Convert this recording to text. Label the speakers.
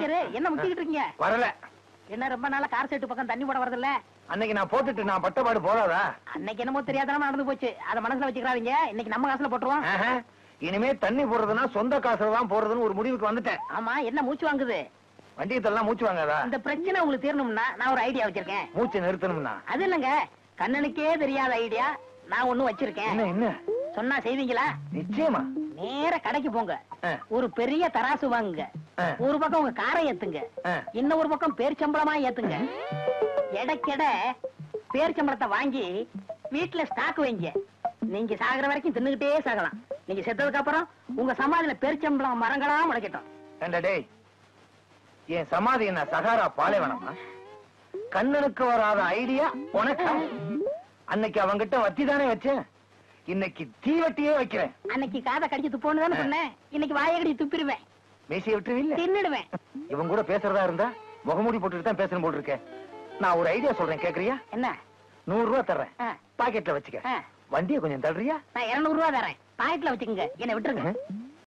Speaker 1: ஐயரே என்ன முக்கிட்டு இருக்கீங்க
Speaker 2: வரல
Speaker 1: என்ன ரொம்ப நாளா கார் செட்டு பக்கம் தண்ணி போட வரதில்ல
Speaker 2: அன்னைக்கு நான் போட்டுட்டு நான் பட்டபாடு போதாதா
Speaker 1: அன்னைக்கு என்னமோ தெரியாதனமா நடந்து போச்சு அத மனசுல வச்சுக்கிறாதீங்க இன்னைக்கு நம்ம காசுல போட்டுருவோம்
Speaker 2: ஆஹா. இனிமே தண்ணி போடுறதுன்னா சொந்த காசுல தான் போடுறதுன்னு ஒரு முடிவுக்கு வந்துட்டேன்
Speaker 1: ஆமா என்ன மூச்சு வாங்குது
Speaker 2: வண்டியத்தெல்லாம் மூச்சு வாங்காதா
Speaker 1: இந்த பிரச்சனை உங்களுக்கு தீரணும்னா நான் ஒரு ஐடியா வச்சிருக்கேன்
Speaker 2: மூச்சு நிறுத்தணும்னா
Speaker 1: அது இல்லங்க கண்ணனுக்கே தெரியாத ஐடியா நான் ஒண்ணு வச்சிருக்கேன்
Speaker 2: என்ன என்ன
Speaker 1: சொன்னா செய்வீங்களா
Speaker 2: நிச்சயமா
Speaker 1: நேர கடைக்கு போங்க
Speaker 2: ஆ.
Speaker 1: ஒரு பெரிய தராசு வாங்குங்க
Speaker 2: ஆ.
Speaker 1: ஒரு பக்கம் உங்க காரை ஏத்துங்க
Speaker 2: ஆ.
Speaker 1: இன்னொரு பக்கம் பேர்ச்சம்பளமா ஏத்துங்க எடைக்கெட பேர்ச்சம்பளத்தை வாங்கி வீட்டுல ஸ்டாக் வைங்க நீங்க சாகுற வரைக்கும் தின்னுகிட்டே சாகலாம் நீங்க செத்ததுக்கு அப்புறம் உங்க சமாதியில பேர்ச்சம்பளம் மரங்களா முளைக்கட்டும்
Speaker 2: ஏண்டா டேய் என் சமாதி என்ன சகாரா பாலைவனமா கண்ணனுக்கு வராத ஐடியா உனக்கு அன்னைக்கு அவங்கிட்ட வத்தி தானே வச்சேன் இன்னைக்கு தீவட்டியே வைக்கிறேன்
Speaker 1: அன்னைக்கு காதை கடிச்சு துப்போன்னு தானே சொன்னேன் இன்னைக்கு வாயை கடிச்சு துப்பிடுவேன்
Speaker 2: மீசையை விட்டுருவில்ல
Speaker 1: தின்னுடுவேன்
Speaker 2: இவன் கூட பேசுறதா இருந்தா முகமூடி போட்டுட்டு தான் பேசணும் போல் இருக்கேன் நான் ஒரு ஐடியா சொல்றேன் கேக்குறியா
Speaker 1: என்ன
Speaker 2: நூறு ரூபா தர்றேன்
Speaker 1: ஆ.
Speaker 2: பாக்கெட்ல வச்சுக்க
Speaker 1: ஆ.
Speaker 2: வண்டியை கொஞ்சம் தள்ளுறியா
Speaker 1: நான் இருநூறு ரூபா தரேன் பாக்கெட்ல வச்சுக்கோங்க என்ன விட்டுருங்க